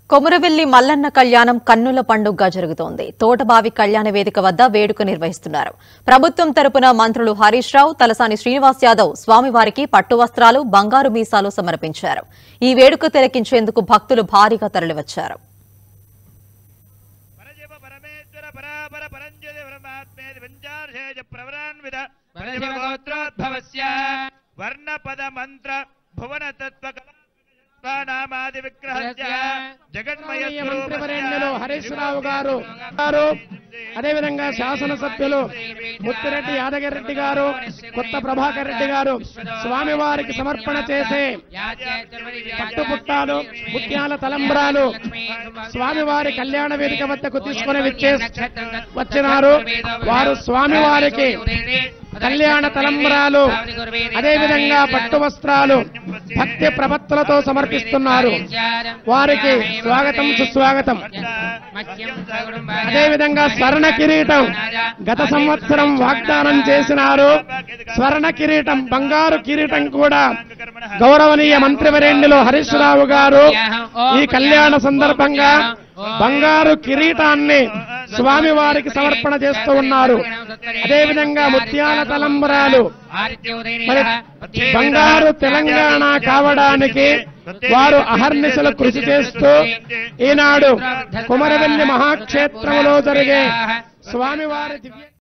కొమురవెల్లి మల్లన్న కళ్యాణం కన్నుల పండుగగా జరుగుతోంది తోటబావి కళ్యాణ వేదిక వద్ద వేడుక నిర్వహిస్తున్నారు ప్రభుత్వం తరపున మంత్రులు హరీష్ రావు తలసాని శ్రీనివాస్ యాదవ్ స్వామివారికి పట్టు వస్త్రాలు బంగారు మీసాలు సమర్పించారు ఈ వేడుక తిలకించేందుకు భక్తులు భారీగా తరలివచ్చారు పరజప పరమేశ్వర పరాపర పరంజ్యోతి పరమాత్మేతి పంచార్షేజ ప్రవరాన్విత పరశివగోత్రోద్భవస్య వర్ణపద మంత్ర భువన తత్వ నామాది విగ్రహస్య జగన్మయ గౌరవనీయ మంత్రివర్యులు హరీష్ రావు గారు గారు అదేవిధంగా శాసనసభ్యులు ముత్తిరెడ్డి యాదగిరెడ్డి గారు కొత్త ప్రభాకర్ రెడ్డి గారు స్వామివారికి సమర్పణ చేసే పట్టుపుట్టాలు ముత్యాల తలంబ్రాలు స్వామివారి కళ్యాణ వేదిక వద్దకు తీసుకుని విచ్చే వచ్చినారు వారు స్వామివారికి కళ్యాణ తలంబ్రాలు అదేవిధంగా పట్టు వస్త్రాలు భక్తి ప్రపత్తులతో సమర్పిస్తున్నారు వారికి స్వాగతం సుస్వాగతం అదేవిధంగా స్వర్ణ కిరీటం గత సంవత్సరం వాగ్దానం చేసినారు స్వర్ణ కిరీటం బంగారు కిరీటం కూడా గౌరవనీయ మంత్రివరేణ్యులు హరీష్ రావు గారు ఈ కళ్యాణ సందర్భంగా బంగారు కిరీటాన్ని స్వామివారికి సమర్పణ చేస్తూ ఉన్నారు అదేవిధంగా ముత్యాల తలంబరాలు మరి బంగారు తెలంగాణ కావడానికి వారు అహర్నిశలు కృషి చేస్తూ ఈనాడు కుమరవెల్లి మహాక్షేత్రంలో జరిగే స్వామివారి దివ్య